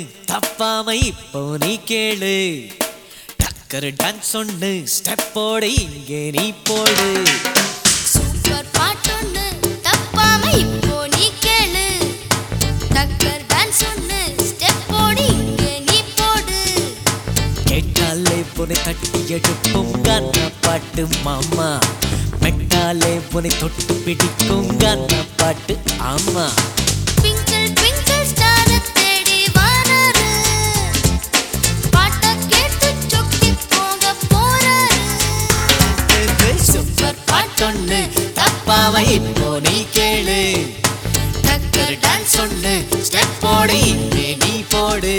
தப்பாம இப்போ நீ கேளு டக்கர் டான்ஸ் ஒண்ணு ஸ்டெப்போட இங்கே நீ போடு சூப்பர் பாட்டொன்னு தப்பாம இப்போ நீ கேளு டக்கர் டான்ஸ் ஒன்னு ஸ்டெப் போடு இங்கே நீ போடு கேட்டாலே புனை தட்டி எடுப்போம் கண்ண பாட்டு மாமா மெட்டாலே புனை தொட்டு பிடிக்கும் கண்ண பாட்டு ஆமா ட்விங்கிள் ட்விங்கிள் ஸ்டார தேடி வராரு பாட்ட கேட்டு சொக்கி போக போறாரு சூப்பர் பாட்டொன்னு தப்பாம இப்போ நீ கேளு டக்கர் டான்ஸ் ஒண்ணு ஸ்டெப் போடு இங்கே நீ போடு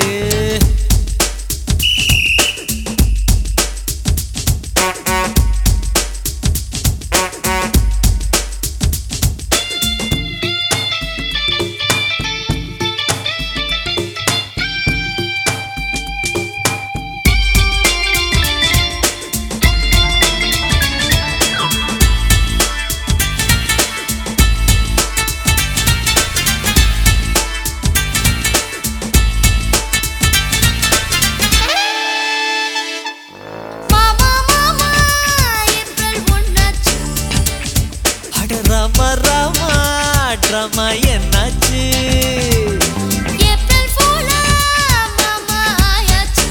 மாமா மாமா ஏப்ரல் ஒன்னாச்சு அட ராமா ராமா ட்ராமா என்னாச்சு ஏப்ரல் ஃபூலா மாமா ஆயாச்சு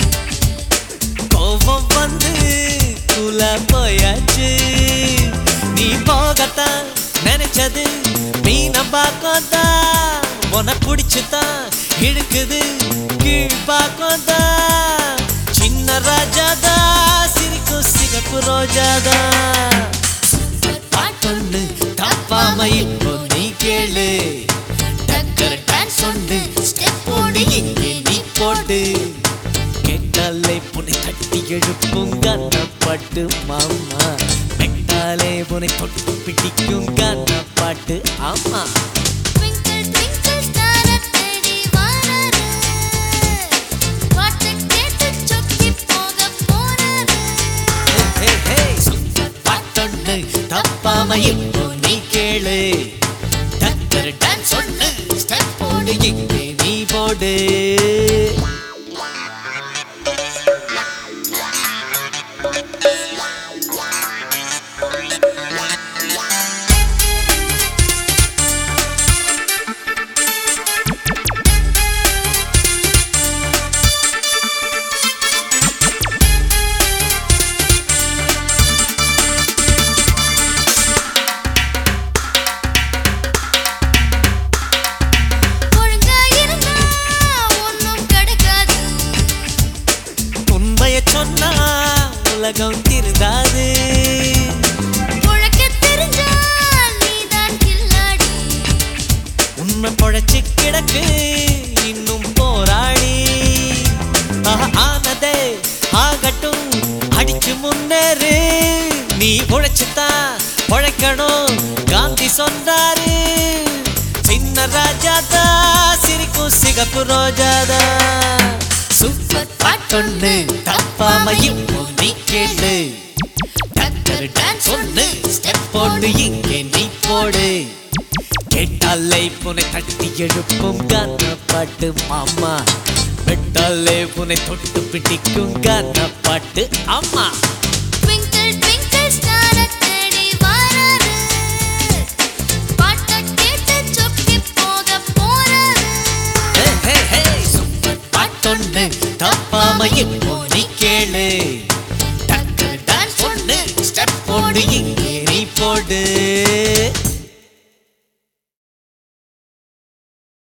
கோபம் வந்து குல போயாச்சு நீ போகத்தான் நினைச்சது மீன பார்க்கத்தான் உன பிடிச்சுதான் இழுக்குது கீழ் பார்க்கத்தான் சின்ன ராஜாதா சிரிக்கும் சிகப்பு ரோஜாதா பாட்டொன்னு தப்பாம இப்போ நீ கேளு டக்கர் டான்ஸ் ஒன்று ஸ்டெப் போடு இங்கே நீ போடு கேட்டாலே புனை தட்டி எழுப்பும் கண்ண பாட்டு மாமா மெட்டாலே புனை தொட்டு பிடிக்கும் கண்ண பாட்டு ஆமா ட்விங்கிள் ட்விங்கிள் ஸ்டார தேடி வராரு பாட்ட கேட்டு சொக்கி போக போறாரு ஹே, ஹே, சூப்பர் பாட்டொன்னு தப்பாம இப்போ நீ கேளு டக்கர் டான்ஸ் ஒன்று ஸ்டெப் போடு இங்கே நீ போடு ஒழுங்கா இருந்தா ஒண்ணும் கிடைக்காது உண்மைய சொன்னா உலகம் திருந்தாது உழைக்க தெரிஞ்சா நீதான் கில்லாடி உண்மை பொழைச்சு கிடக்கு இன்னும் போராடி ஆஹா, ஆனதே ஆகட்டும் அடிச்சு முன்னேறு நீ உழைச்சுதான் உழைக்கணும் காந்தி சொன்னாரு சின்ன ராஜாதா சிரிக்கும் சிகப்பு ரோஜாதா சூப்பர் பாட்டொன்னு தப்பாம இப்போ நீ கேளு டக்கர் டான்ஸ் ஒண்ணு ஸ்டெப் போடு இங்கே நீ போடு கேட்டாலே புனை தட்டி எழுப்பும் கண்ண பாட்டு மாமா வெட்டாலே புனை தொட்டு பிடிக்கும் கண்ண பாட்டு அம்மா ட்விங்கிள் ட்விங்கிள் ஸ்டார தேடி வராரு பாட்ட கேட்டு சொக்கி போக போறாரு ஹே, ஹே, ஹே, சூப்பர் பாட்டொன்னு தப்பாம இப்போ நீ கேளு டக்கர் டான்ஸ் ஒண்ணு ஸ்டெப் போடு இங்கே நீ போடு